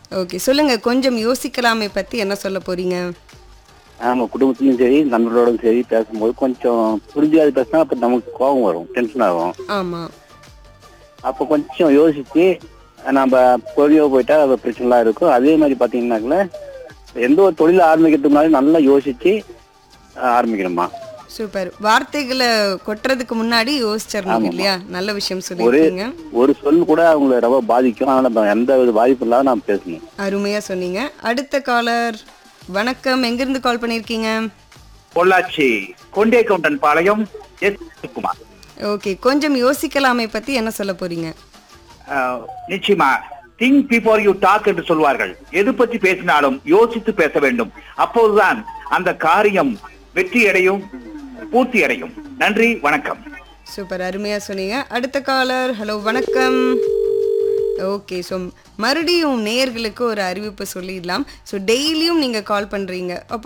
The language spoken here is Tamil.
ஓகே சொல்லுங்க கொஞ்சம் யோசிக்கலாமே பத்தி என்ன சொல்ல போறீங்க நம்ம குடும்பத்துலயும் சரி நண்பர்களோடும் சரி பேசும்போது கொஞ்சம் புரிஞ்சாது பேசினா அப்ப நமக்கு கோபம் வரும் டென்ஷன் ஆகும் ஆமா அப்போ கொஞ்சம் யோசிச்சு நம்ம பொறியோ போயிட்டா அது பிரச்சனைலாம் இருக்கும் அதே மாதிரி பாத்தீங்கன்னாக்கல எந்த ஒரு தொழில் ஆரம்பிக்கிறதுக்கு முன்னாடி நல்லா யோசிச்சு அஹ், ஆரம்பிக்கணுமா சூப்பர் வார்த்தைகளை கொட்டுறதுக்கு முன்னாடி யோசிச்சிடணும் ஆமாமா. இல்லையா நல்ல விஷயம் சொல்லியிருக்கீங்க ஒரு சொல் கூட அவங்கள ரொம்ப பாதிக்கும் அதனால நம்ம எந்த வித பாதிப்பு இல்லாத நாம் பேசணும் அருமையா சொன்னீங்க அடுத்த காலர் வணக்கம் எங்கிருந்து கால் பண்ணியிருக்கீங்க பொள்ளாச்சி கொண்டே Goundampalayam S Kumar okay கொஞ்சம் யோசிக்கலாமே பத்தி என்ன சொல்ல போறீங்க அஹ், நிச்சயமா திங்க் பிஃபோர் யூ டாக் என்று சொல்வார்கள் எது பற்றி பேசினாலும் யோசித்து பேச வேண்டும் அப்போதுதான் அந்த காரியம் வெற்றி அடையும் பூர்த்தி அடையும் நன்றி வணக்கம் சூப்பர் அருமையா சொன்னீங்க அடுத்த காலர் ஹலோ வணக்கம் ஓகே ஸோ மறுபடியும் நேயர்களுக்கு ஒரு அறிவிப்பு சொல்லிடலாம் ஸோ டெய்லியும் நீங்கள் கால் பண்ணுறீங்க